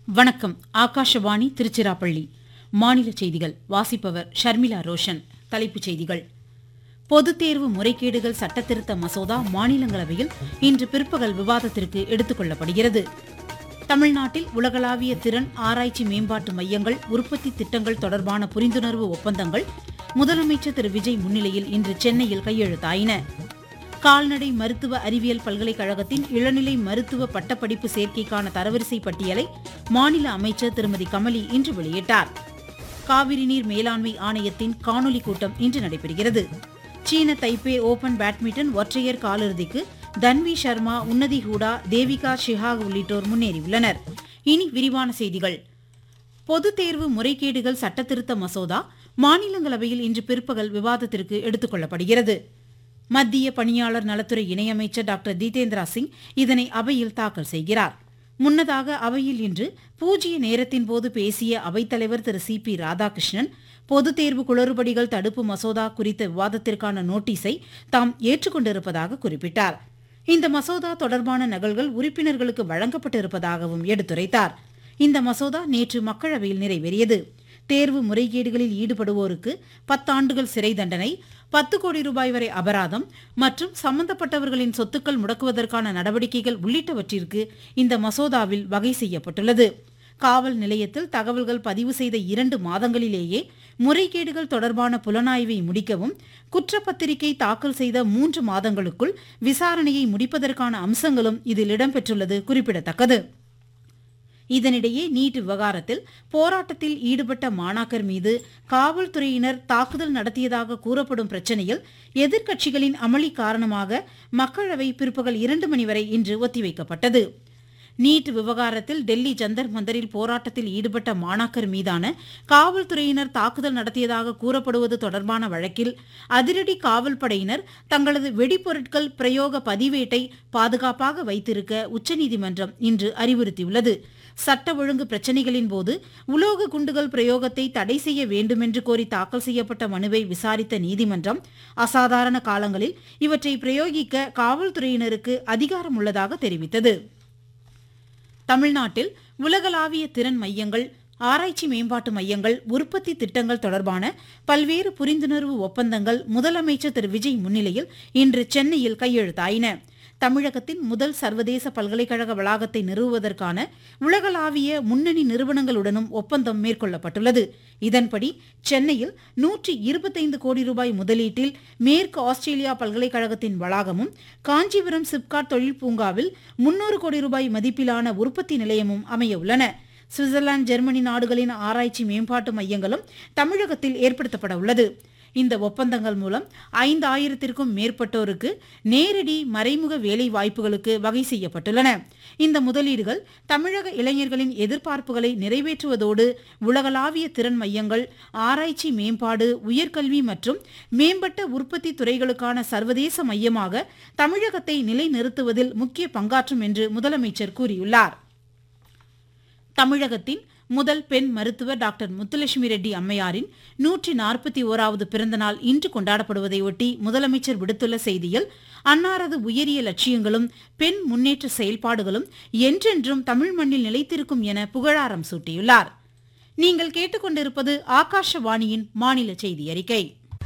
வணக்கம் ஆகாஷவாணி திருச்சிராப்பள்ளி மாநில செய்திகள் வாசிப்பவர் ஷர்மிளா ரோஷன் தலைப்புச் செய்திகள் பொதுத் தேர்வு முறைகேடுகள் சட்டத்திருத்த மசோதா மாநிலங்களவையில் இன்று பிற்பகல் விவாதத்திற்கு எடுத்துக் கொள்ளப்படுகிறது தமிழ்நாட்டில் உலகளாவிய திறன் ஆராய்ச்சி மேம்பாட்டு மையங்கள் உற்பத்தி திட்டங்கள் தொடர்பான புரிந்துணர்வு ஒப்பந்தங்கள் முதலமைச்சர் திரு விஜய் முன்னிலையில் இன்று சென்னையில் கையெழுத்தாயின கால்நடை மருத்துவ அறிவியல் பல்கலைக்கழகத்தின் இளநிலை மருத்துவ பட்டப்படிப்பு சேர்க்கைக்கான தரவரிசை பட்டியலை மாநில அமைச்சர் திருமதி கமலி இன்று வெளியிட்டார் காவிரி நீர் மேலாண்மை ஆணையத்தின் காணொலி கூட்டம் இன்று நடைபெறுகிறது சீன தைப்பே ஓபன் பேட்மிண்டன் ஒற்றையர் காலிறுதிக்கு தன்வி சர்மா உன்னதி ஹூடா தேவிகா ஷிஹாக் உள்ளிட்டோர் முன்னேறியுள்ளனர் இனி விரிவான செய்திகள் பொதுத் தேர்வு முறைகேடுகள் சட்டத்திருத்த மசோதா மாநிலங்களவையில் இன்று பிற்பகல் விவாதத்திற்கு எடுத்துக் கொள்ளப்படுகிறது மத்திய பணியாளர் நலத்துறை இணையமைச்சர் டாக்டர் ஜிதேந்திரா சிங் இதனை அவையில் தாக்கல் செய்கிறார் முன்னதாக அவையில் இன்று பூஜ்ய நேரத்தின் போது பேசிய அவைத்தலைவர் திரு சி பி ராதாகிருஷ்ணன் பொதுத் தேர்வு குளறுபடிகள் தடுப்பு மசோதா குறித்த விவாதத்திற்கான நோட்டீஸை தாம் ஏற்றுக்கொண்டிருப்பதாக குறிப்பிட்டார் இந்த மசோதா தொடர்பான நகல்கள் உறுப்பினர்களுக்கு வழங்கப்பட்டிருப்பதாகவும் எடுத்துரைத்தார் இந்த மசோதா நேற்று மக்களவையில் நிறைவேறியது தேர்வு முறைகேடுகளில் ஈடுபடுவோருக்கு பத்தாண்டுகள் சிறை தண்டனை பத்து கோடி ரூபாய் வரை அபராதம் மற்றும் சம்பந்தப்பட்டவர்களின் சொத்துக்கள் முடக்குவதற்கான நடவடிக்கைகள் உள்ளிட்டவற்றிற்கு இந்த மசோதாவில் வகை செய்யப்பட்டுள்ளது காவல் நிலையத்தில் தகவல்கள் பதிவு செய்த இரண்டு மாதங்களிலேயே முறைகேடுகள் தொடர்பான புலனாய்வை முடிக்கவும் குற்றப்பத்திரிகை தாக்கல் செய்த மூன்று மாதங்களுக்குள் விசாரணையை முடிப்பதற்கான அம்சங்களும் இதில் இடம்பெற்றுள்ளது குறிப்பிடத்தக்கது இதனிடையே நீட் விவகாரத்தில் போராட்டத்தில் ஈடுபட்ட மாணாக்கர் மீது காவல்துறையினர் தாக்குதல் நடத்தியதாக கூறப்படும் பிரச்சனையில் எதிர்க்கட்சிகளின் அமளி காரணமாக மக்களவை பிற்பகல் இரண்டு மணி வரை இன்று ஒத்திவைக்கப்பட்டது நீட் விவகாரத்தில் டெல்லி ஜந்தர் மந்தரில் போராட்டத்தில் ஈடுபட்ட மாணாக்கர் மீதான காவல்துறையினர் தாக்குதல் நடத்தியதாக கூறப்படுவது தொடர்பான வழக்கில் அதிரடி காவல் படையினர் தங்களது வெடிப்பொருட்கள் பிரயோக பதிவேட்டை பாதுகாப்பாக வைத்திருக்க உச்சநீதிமன்றம் இன்று அறிவுறுத்தியுள்ளது சட்ட ஒழுங்கு பிரச்சினைகளின் போது உலோக குண்டுகள் பிரயோகத்தை தடை செய்ய வேண்டுமென்று கோரி தாக்கல் செய்யப்பட்ட மனுவை விசாரித்த நீதிமன்றம் அசாதாரண காலங்களில் இவற்றை பிரயோகிக்க காவல்துறையினருக்கு அதிகாரம் உள்ளதாக தெரிவித்தது தமிழ்நாட்டில் உலகளாவிய திறன் மையங்கள் ஆராய்ச்சி மேம்பாட்டு மையங்கள் உற்பத்தி திட்டங்கள் தொடர்பான பல்வேறு புரிந்துணர்வு ஒப்பந்தங்கள் முதலமைச்சர் திரு விஜய் முன்னிலையில் இன்று சென்னையில் கையெழுத்தாயின தமிழகத்தின் முதல் சர்வதேச பல்கலைக்கழக வளாகத்தை நிறுவுவதற்கான உலகளாவிய முன்னணி நிறுவனங்களுடனும் ஒப்பந்தம் மேற்கொள்ளப்பட்டுள்ளது இதன்படி சென்னையில் நூற்றி இருபத்தைந்து கோடி ரூபாய் முதலீட்டில் மேற்கு ஆஸ்திரேலியா பல்கலைக்கழகத்தின் வளாகமும் காஞ்சிபுரம் சிப்காட் தொழில் பூங்காவில் முன்னூறு கோடி ரூபாய் மதிப்பிலான உற்பத்தி நிலையமும் அமைய உள்ளன சுவிட்சர்லாந்து ஜெர்மனி நாடுகளின் ஆராய்ச்சி மேம்பாட்டு மையங்களும் தமிழகத்தில் ஏற்படுத்தப்பட உள்ளது இந்த ஒப்பந்தங்கள் மூலம் ஐந்தாயிரத்திற்கும் மேற்பட்டோருக்கு நேரடி மறைமுக வேலை வாய்ப்புகளுக்கு வகை செய்யப்பட்டுள்ளன இந்த முதலீடுகள் தமிழக இளைஞர்களின் எதிர்பார்ப்புகளை நிறைவேற்றுவதோடு உலகளாவிய திறன் மையங்கள் ஆராய்ச்சி மேம்பாடு உயர்கல்வி மற்றும் மேம்பட்ட உற்பத்தி துறைகளுக்கான சர்வதேச மையமாக தமிழகத்தை நிலைநிறுத்துவதில் முக்கிய பங்காற்றும் என்று முதலமைச்சர் கூறியுள்ளார் தமிழகத்தின் முதல் பெண் மருத்துவர் டாக்டர் முத்துலட்சுமி ரெட்டி அம்மையாரின் நூற்றி நாற்பத்தி ஓராவது பிறந்தநாள் இன்று கொண்டாடப்படுவதையொட்டி முதலமைச்சர் விடுத்துள்ள செய்தியில் அன்னாரது உயரிய லட்சியங்களும் பெண் முன்னேற்ற செயல்பாடுகளும் என்றென்றும் தமிழ் மண்ணில் நிலைத்திருக்கும் என புகழாரம் சூட்டியுள்ளார் நீங்கள் கேட்டுக்கொண்டிருப்பது ஆகாஷவாணியின் மாநில செய்தி அறிக்கை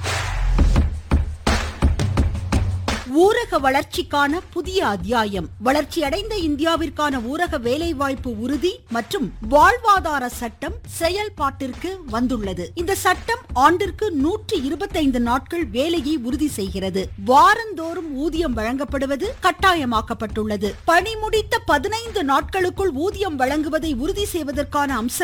ஊரக வளர்ச்சிக்கான புதிய அத்தியாயம் வளர்ச்சியடைந்த இந்தியாவிற்கான ஊரக வேலைவாய்ப்பு உறுதி மற்றும் வாழ்வாதார சட்டம் செயல்பாட்டிற்கு வந்துள்ளது இந்த சட்டம் ஆண்டிற்கு நூற்றி இருபத்தைந்து நாட்கள் வேலையை உறுதி செய்கிறது வாரந்தோறும் ஊதியம் வழங்கப்படுவது கட்டாயமாக்கப்பட்டுள்ளது பணி முடித்த பதினைந்து நாட்களுக்குள் ஊதியம் வழங்குவதை உறுதி செய்வதற்கான அம்சம்